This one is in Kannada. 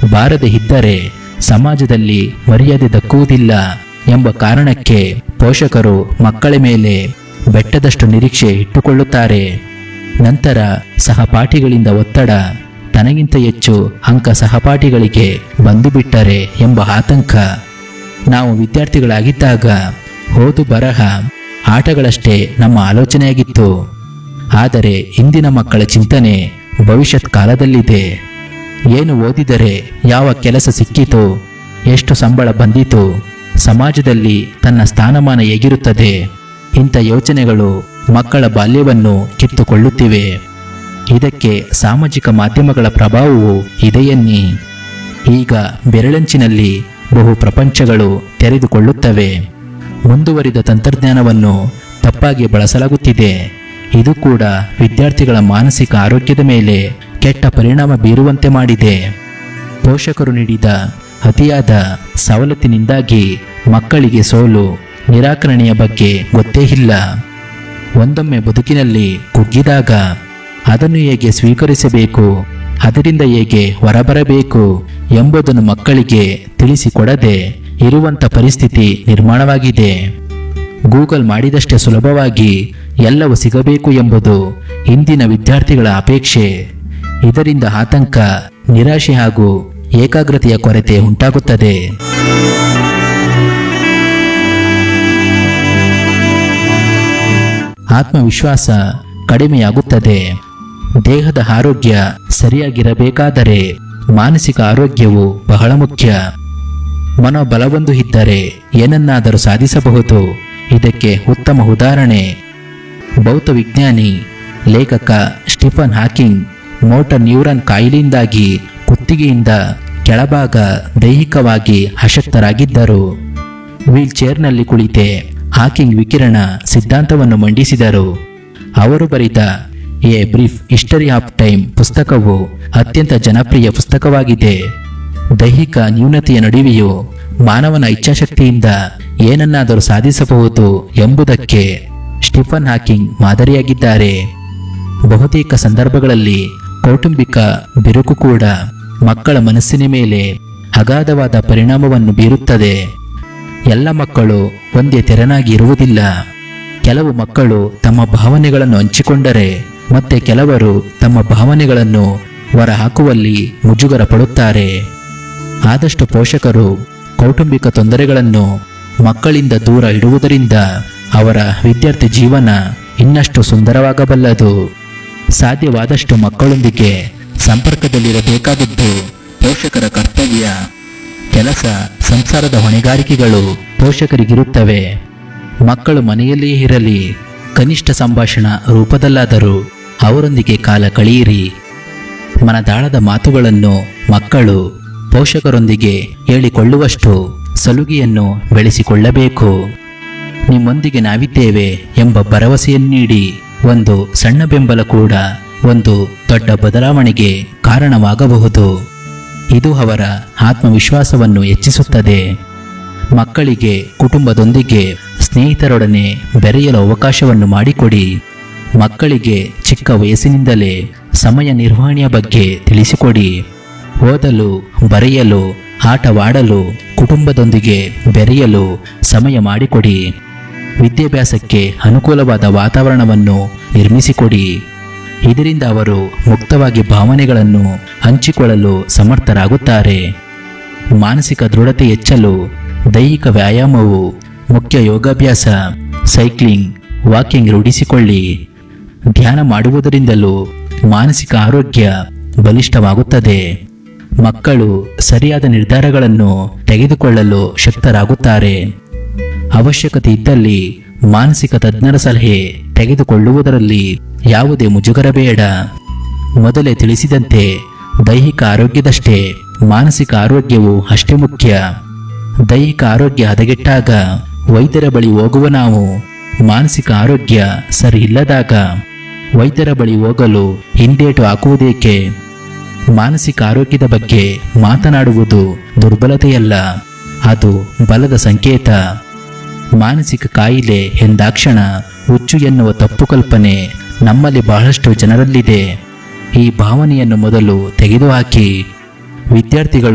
ಬಾರದೆ ಇದ್ದರೆ ಸಮಾಜದಲ್ಲಿ ಮರ್ಯಾದೆ ದಕ್ಕುವುದಿಲ್ಲ ಎಂಬ ಕಾರಣಕ್ಕೆ ಪೋಷಕರು ಮಕ್ಕಳ ಮೇಲೆ ಬೆಟ್ಟದಷ್ಟು ನಿರೀಕ್ಷೆ ಇಟ್ಟುಕೊಳ್ಳುತ್ತಾರೆ ನಂತರ ಸಹಪಾಠಿಗಳಿಂದ ಒತ್ತಡ ತನಗಿಂತ ಹೆಚ್ಚು ಅಂಕ ಸಹಪಾಠಿಗಳಿಗೆ ಬಂದು ಬಿಟ್ಟರೆ ಎಂಬ ಆತಂಕ ನಾವು ವಿದ್ಯಾರ್ಥಿಗಳಾಗಿದ್ದಾಗ ಓದು ಬರಹ ಆಟಗಳಷ್ಟೇ ನಮ್ಮ ಆಲೋಚನೆಯಾಗಿತ್ತು ಆದರೆ ಇಂದಿನ ಮಕ್ಕಳ ಚಿಂತನೆ ಭವಿಷ್ಯತ್ ಕಾಲದಲ್ಲಿದೆ ಏನು ಓದಿದರೆ ಯಾವ ಕೆಲಸ ಸಿಕ್ಕಿತು ಎಷ್ಟು ಸಂಬಳ ಬಂದಿತು ಸಮಾಜದಲ್ಲಿ ತನ್ನ ಸ್ಥಾನಮಾನ ಹೇಗಿರುತ್ತದೆ ಇಂಥ ಯೋಚನೆಗಳು ಮಕ್ಕಳ ಬಾಲ್ಯವನ್ನು ಕಿತ್ತುಕೊಳ್ಳುತ್ತಿವೆ ಇದಕ್ಕೆ ಸಾಮಾಜಿಕ ಮಾಧ್ಯಮಗಳ ಪ್ರಭಾವವು ಇದೆಯನ್ನಿ ಈಗ ಬೆರಳಂಚಿನಲ್ಲಿ ಬಹು ಪ್ರಪಂಚಗಳು ತೆರೆದುಕೊಳ್ಳುತ್ತವೆ ಮುಂದುವರಿದ ತಂತ್ರಜ್ಞಾನವನ್ನು ತಪ್ಪಾಗಿ ಬಳಸಲಾಗುತ್ತಿದೆ ಇದು ಕೂಡ ವಿದ್ಯಾರ್ಥಿಗಳ ಮಾನಸಿಕ ಆರೋಗ್ಯದ ಮೇಲೆ ಕೆಟ್ಟ ಪರಿಣಾಮ ಬೀರುವಂತೆ ಮಾಡಿದೆ ಪೋಷಕರು ನೀಡಿದ ಅತಿಯಾದ ಸವಲತ್ತಿನಿಂದಾಗಿ ಮಕ್ಕಳಿಗೆ ಸೋಲು ನಿರಾಕರಣೆಯ ಬಗ್ಗೆ ಗೊತ್ತೇ ಇಲ್ಲ ಒಂದೊಮ್ಮೆ ಬದುಕಿನಲ್ಲಿ ಕುಗ್ಗಿದಾಗ ಅದನ್ನು ಹೇಗೆ ಸ್ವೀಕರಿಸಬೇಕು ಅದರಿಂದ ಹೇಗೆ ಹೊರಬರಬೇಕು ಎಂಬುದನ್ನು ಮಕ್ಕಳಿಗೆ ತಿಳಿಸಿಕೊಡದೆ ಇರುವಂಥ ಪರಿಸ್ಥಿತಿ ನಿರ್ಮಾಣವಾಗಿದೆ ಗೂಗಲ್ ಮಾಡಿದಷ್ಟೇ ಸುಲಭವಾಗಿ ಎಲ್ಲವೂ ಸಿಗಬೇಕು ಎಂಬುದು ಇಂದಿನ ವಿದ್ಯಾರ್ಥಿಗಳ ಅಪೇಕ್ಷೆ ಇದರಿಂದ ಆತಂಕ ನಿರಾಶೆ ಹಾಗೂ ಏಕಾಗ್ರತೆಯ ಕೊರತೆ ಉಂಟಾಗುತ್ತದೆ ಆತ್ಮವಿಶ್ವಾಸ ಕಡಿಮೆಯಾಗುತ್ತದೆ ದೇಹದ ಆರೋಗ್ಯ ಸರಿಯಾಗಿರಬೇಕಾದರೆ ಮಾನಸಿಕ ಆರೋಗ್ಯವು ಬಹಳ ಮುಖ್ಯ ಮನೋಬಲವೊಂದು ಇದ್ದರೆ ಏನನ್ನಾದರೂ ಸಾಧಿಸಬಹುದು ಇದಕ್ಕೆ ಉತ್ತಮ ಉದಾಹರಣೆ ಭೌತ ವಿಜ್ಞಾನಿ ಲೇಖಕ ಸ್ಟಿಫನ್ ಹಾಕಿಂಗ್ ಮೋಟರ್ ನ್ಯೂರಾನ್ ಕಾಯಿಲೆಯಿಂದಾಗಿ ಕುತ್ತಿಗೆಯಿಂದ ಕೆಳಭಾಗ ದೈಹಿಕವಾಗಿ ಅಶಕ್ತರಾಗಿದ್ದರು ವೀಲ್ ಚೇರ್ನಲ್ಲಿ ಕುಳಿತೆ ಹಾಕಿಂಗ್ ವಿಕಿರಣ ಸಿದ್ಧಾಂತವನ್ನು ಮಂಡಿಸಿದರು ಅವರು ಬರೆದ a brief history of time ಪುಸ್ತಕವು ಅತ್ಯಂತ ಜನಪ್ರಿಯ ಪುಸ್ತಕವಾಗಿದೆ ದೈಹಿಕ ನ್ಯೂನತೆಯ ನಡುವೆಯೂ ಮಾನವನ ಇಚ್ಛಾಶಕ್ತಿಯಿಂದ ಏನನ್ನಾದರೂ ಸಾಧಿಸಬಹುದು ಎಂಬುದಕ್ಕೆ ಸ್ಟಿಫನ್ ಹಾಕಿಂಗ್ ಮಾದರಿಯಾಗಿದ್ದಾರೆ ಬಹುತೇಕ ಸಂದರ್ಭಗಳಲ್ಲಿ ಕೌಟುಂಬಿಕ ಬಿರುಕು ಕೂಡ ಮಕ್ಕಳ ಮನಸ್ಸಿನ ಮೇಲೆ ಅಗಾಧವಾದ ಪರಿಣಾಮವನ್ನು ಬೀರುತ್ತದೆ ಎಲ್ಲ ಮಕ್ಕಳು ಒಂದೇ ತೆರನಾಗಿ ಇರುವುದಿಲ್ಲ ಕೆಲವು ಮಕ್ಕಳು ತಮ್ಮ ಭಾವನೆಗಳನ್ನು ಹಂಚಿಕೊಂಡರೆ ಮತ್ತೆ ಕೆಲವರು ತಮ್ಮ ಭಾವನೆಗಳನ್ನು ಹೊರಹಾಕುವಲ್ಲಿ ಮುಜುಗರ ಪಡುತ್ತಾರೆ ಆದಷ್ಟು ಪೋಷಕರು ಕೌಟುಂಬಿಕ ತೊಂದರೆಗಳನ್ನು ಮಕ್ಕಳಿಂದ ದೂರ ಇಡುವುದರಿಂದ ಅವರ ವಿದ್ಯಾರ್ಥಿ ಜೀವನ ಇನ್ನಷ್ಟು ಸುಂದರವಾಗಬಲ್ಲದು ಸಾಧ್ಯವಾದಷ್ಟು ಮಕ್ಕಳೊಂದಿಗೆ ಸಂಪರ್ಕದಲ್ಲಿರಬೇಕಾದದ್ದು ಪೋಷಕರ ಕರ್ತವ್ಯ ಕೆಲಸ ಸಂಸಾರದ ಹೊಣೆಗಾರಿಕೆಗಳು ಪೋಷಕರಿಗಿರುತ್ತವೆ ಮಕ್ಕಳು ಮನೆಯಲ್ಲಿಯೇ ಇರಲಿ ಕನಿಷ್ಠ ಸಂಭಾಷಣಾ ರೂಪದಲ್ಲಾದರೂ ಅವರೊಂದಿಗೆ ಕಾಲ ಕಳೆಯಿರಿ ಮನದಾಳದ ಮಾತುಗಳನ್ನು ಮಕ್ಕಳು ಪೋಷಕರೊಂದಿಗೆ ಹೇಳಿಕೊಳ್ಳುವಷ್ಟು ಸಲುಗೆಯನ್ನು ಬೆಳೆಸಿಕೊಳ್ಳಬೇಕು ನಿಮ್ಮೊಂದಿಗೆ ನಾವಿದ್ದೇವೆ ಎಂಬ ಭರವಸೆಯನ್ನು ನೀಡಿ ಒಂದು ಸಣ್ಣ ಬೆಂಬಲ ಕೂಡ ಒಂದು ದೊಡ್ಡ ಬದಲಾವಣೆಗೆ ಕಾರಣವಾಗಬಹುದು ಇದು ಅವರ ಆತ್ಮವಿಶ್ವಾಸವನ್ನು ಹೆಚ್ಚಿಸುತ್ತದೆ ಮಕ್ಕಳಿಗೆ ಕುಟುಂಬದೊಂದಿಗೆ ಸ್ನೇಹಿತರೊಡನೆ ಬೆರೆಯಲು ಅವಕಾಶವನ್ನು ಮಾಡಿಕೊಡಿ ಮಕ್ಕಳಿಗೆ ಚಿಕ್ಕ ವಯಸ್ಸಿನಿಂದಲೇ ಸಮಯ ನಿರ್ವಹಣೆಯ ಬಗ್ಗೆ ತಿಳಿಸಿಕೊಡಿ ಓದಲು ಬರೆಯಲು ಆಟವಾಡಲು ಕುಟುಂಬದೊಂದಿಗೆ ಬೆರೆಯಲು ಸಮಯ ಮಾಡಿಕೊಡಿ ವಿದ್ಯಾಭ್ಯಾಸಕ್ಕೆ ಅನುಕೂಲವಾದ ವಾತಾವರಣವನ್ನು ನಿರ್ಮಿಸಿಕೊಡಿ ಇದರಿಂದ ಅವರು ಮುಕ್ತವಾಗಿ ಭಾವನೆಗಳನ್ನು ಹಂಚಿಕೊಳ್ಳಲು ಸಮರ್ಥರಾಗುತ್ತಾರೆ ಮಾನಸಿಕ ದೃಢತೆ ಹೆಚ್ಚಲು ದೈಹಿಕ ವ್ಯಾಯಾಮವು ಮುಖ್ಯ ಯೋಗಾಭ್ಯಾಸ ಸೈಕ್ಲಿಂಗ್ ವಾಕಿಂಗ್ ರೂಢಿಸಿಕೊಳ್ಳಿ ಧ್ಯಾನ ಮಾಡುವುದರಿಂದಲೂ ಮಾನಸಿಕ ಆರೋಗ್ಯ ಬಲಿಷ್ಠವಾಗುತ್ತದೆ ಮಕ್ಕಳು ಸರಿಯಾದ ನಿರ್ಧಾರಗಳನ್ನು ತೆಗೆದುಕೊಳ್ಳಲು ಶಕ್ತರಾಗುತ್ತಾರೆ ಅವಶ್ಯಕತೆ ಇದ್ದಲ್ಲಿ ಮಾನಸಿಕ ತಜ್ಞರ ಸಲಹೆ ತೆಗೆದುಕೊಳ್ಳುವುದರಲ್ಲಿ ಯಾವುದೇ ಮುಜುಗರ ಬೇಡ ಮೊದಲೇ ತಿಳಿಸಿದಂತೆ ದೈಹಿಕ ಆರೋಗ್ಯದಷ್ಟೇ ಮಾನಸಿಕ ಆರೋಗ್ಯವು ಅಷ್ಟೇ ಮುಖ್ಯ ದೈಹಿಕ ಆರೋಗ್ಯ ಹದಗೆಟ್ಟಾಗ ವೈದ್ಯರ ಬಳಿ ಹೋಗುವ ನಾವು ಮಾನಸಿಕ ಆರೋಗ್ಯ ಸರಿ ಇಲ್ಲದಾಗ ವೈದ್ಯರ ಬಳಿ ಹೋಗಲು ಹಿಂದೇಟು ಹಾಕುವುದೇಕೆ ಮಾನಸಿಕ ಆರೋಗ್ಯದ ಬಗ್ಗೆ ಮಾತನಾಡುವುದು ದುರ್ಬಲತೆಯಲ್ಲ ಅದು ಬಲದ ಸಂಕೇತ ಮಾನಸಿಕ ಕಾಯಿಲೆ ಎಂದಾಕ್ಷಣ ಹುಚ್ಚು ಎನ್ನುವ ತಪ್ಪು ಕಲ್ಪನೆ ನಮ್ಮಲ್ಲಿ ಬಹಳಷ್ಟು ಜನರಲ್ಲಿದೆ ಈ ಭಾವನೆಯನ್ನು ಮೊದಲು ತೆಗೆದುಹಾಕಿ ವಿದ್ಯಾರ್ಥಿಗಳು